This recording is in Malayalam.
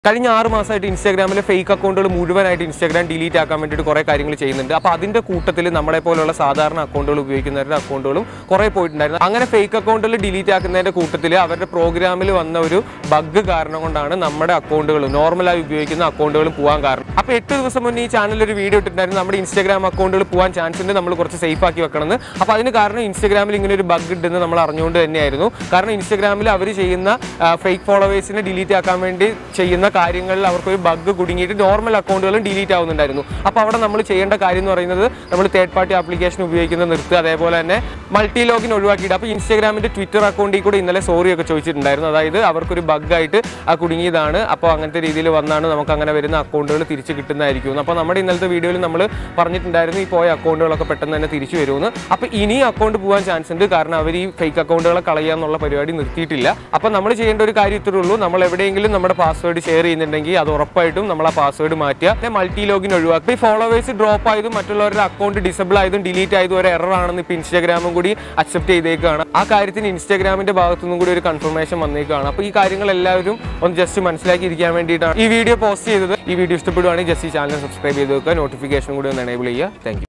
കഴിഞ്ഞ ആറ് മാസമായിട്ട് ഇൻസ്റ്റാഗ്രാമിലെ ഫേക്ക് അക്കൗണ്ടുകൾ മുഴുവനായിട്ട് ഇൻസ്റ്റാഗ്രാം ഡിലീറ്റ് ആക്കാൻ വേണ്ടിയിട്ട് കുറേ കാര്യങ്ങൾ ചെയ്യുന്നുണ്ട് അപ്പോൾ അതിൻ്റെ കൂട്ടത്തിൽ നമ്മളെ പോലുള്ള സാധാരണ അക്കൗണ്ടുകൾ ഉപയോഗിക്കുന്നവരുടെ അക്കൗണ്ടുകളും കുറേ പോയിട്ടുണ്ടായിരുന്നു അങ്ങനെ ഫേക്ക് അക്കൗണ്ടുകൾ ഡിലീറ്റ് ആക്കുന്നതിൻ്റെ കൂട്ടത്തിൽ അവരുടെ പ്രോഗ്രാമിൽ വന്ന ഒരു ബഗ് കാരണം കൊണ്ടാണ് നമ്മുടെ അക്കൗണ്ടുകൾ നോർമലായി ഉപയോഗിക്കുന്ന അക്കൗണ്ടുകൾ പോകാൻ കാരണം അപ്പോൾ എട്ട് ദിവസം മുന്നേ ഈ ചാനലിൽ ഒരു വീഡിയോ ഇട്ടിട്ടുണ്ടായിരുന്നു നമ്മുടെ ഇൻസ്റ്റാഗ്രാം അക്കൗണ്ടുകൾ പോകാൻ ചാൻസ് ഉണ്ട് നമ്മൾ കുറച്ച് സേഫ് ആക്കി വെക്കണമെന്ന് അപ്പോൾ അതിന് കാരണം ഇൻസ്റ്റാഗ്രാമിൽ ഇങ്ങനെ ഒരു ബഗ് ഉണ്ടെന്ന് നമ്മൾ അറിഞ്ഞുകൊണ്ട് തന്നെയായിരുന്നു കാരണം ഇൻസ്റ്റാഗ്രാമിൽ അവർ ചെയ്യുന്ന ഫേക്ക് ഫോളോവേഴ്സിനെ ഡിലീറ്റ് ആക്കാൻ വേണ്ടി ചെയ്യുന്ന കാര്യങ്ങളിൽ അവർക്കൊരു ബഗ് കുടുങ്ങിയിട്ട് നോർമൽ അക്കൗണ്ടുകളും ഡിലീറ്റ് ആവുന്നുണ്ടായിരുന്നു അപ്പോൾ അവിടെ നമ്മൾ ചെയ്യേണ്ട കാര്യം എന്ന് പറയുന്നത് നമ്മൾ തേർഡ് പാർട്ടി ആപ്ലിക്കേഷൻ ഉപയോഗിക്കുന്നത് നിർത്തുക അതേപോലെ തന്നെ മൾട്ടി ലോഗിൻ ഒഴിവാക്കിയിട്ട് അപ്പോൾ ഇൻസ്റ്റാഗ്രാമിൻ്റെ ട്വിറ്റർ അക്കൗണ്ടിൽ കൂടെ ഇന്നലെ സോറി ഒക്കെ ചോദിച്ചിട്ടുണ്ടായിരുന്നു അതായത് അവർക്കൊരു ബഗ്ഗായിട്ട് ആ കുടുങ്ങിയതാണ് അപ്പോൾ അങ്ങനത്തെ രീതിയിൽ വന്നാണ് നമുക്ക് അങ്ങനെ വരുന്ന അക്കൗണ്ടുകൾ തിരിച്ച് കിട്ടുന്നതായിരിക്കും അപ്പോൾ നമ്മുടെ ഇന്നലത്തെ വീഡിയോയിൽ നമ്മൾ പറഞ്ഞിട്ടുണ്ടായിരുന്നു ഈ പോയ അക്കൗണ്ടുകളൊക്കെ പെട്ടെന്ന് തന്നെ തിരിച്ചു വരുമെന്ന് അപ്പോൾ ഇനി അക്കൗണ്ട് പോകാൻ ചാൻസ് ഉണ്ട് കാരണം അവർ ഈ ഫേക്ക് അക്കൗണ്ടുകളെ കളയുക എന്നുള്ള പരിപാടി നിർത്തിയിട്ടില്ല അപ്പോൾ നമ്മൾ ചെയ്യേണ്ട ഒരു കാര്യം ഇത്രേ ഉള്ളൂ നമ്മൾ എവിടെയെങ്കിലും നമ്മുടെ പാസ്വേഡ് ഷെയർ ചെയ്യുന്നുണ്ടെങ്കിൽ അത് ഉറപ്പായിട്ടും നമ്മൾ ആ പാസ്വേഡ് മാറ്റുക പിന്നെ മൾട്ടി ലോഗിൻ ഒഴിവാക്കുക ഈ ഫോളോവേഴ്സ് ഡ്രോപ്പ് ആയതും മറ്റുള്ളവരുടെ അക്കൗണ്ട് ഡിസബിൾ ആയതും ഡിലീറ്റ് ആയതും ഒരു എറർ ആണെന്ന് ഇപ്പോൾ ഇൻസ്റ്റാഗ്രാമും കൂടി അക്സെപ്റ്റ് ചെയ്തേക്കാണ് ആ കാര്യത്തിന് ഇൻസ്റ്റാഗ്രാമിന്റെ ഭാഗത്തു നിന്നും കൂടി ഒരു കൺഫർമേഷൻ വന്നേക്കാണ് അപ്പോൾ ഈ കാര്യങ്ങൾ എല്ലാവരും ഒന്ന് ജസ്റ്റ് മനസ്സിലാക്കി ഇരിക്കാൻ വേണ്ടിയിട്ടാണ് ഈ വീഡിയോ പോസ്റ്റ് ചെയ്തത് ഈ വീഡിയോ ഇഷ്ടപ്പെടുവാണെങ്കിൽ ജസ്റ്റ് ഈ ചാനൽ സബ്സ്ക്രൈബ് ചെയ്ത് വെക്കുക നോട്ടിഫിക്കേഷൻ കൂടി ഒന്ന് എനേബിൾ ചെയ്യുക താങ്ക്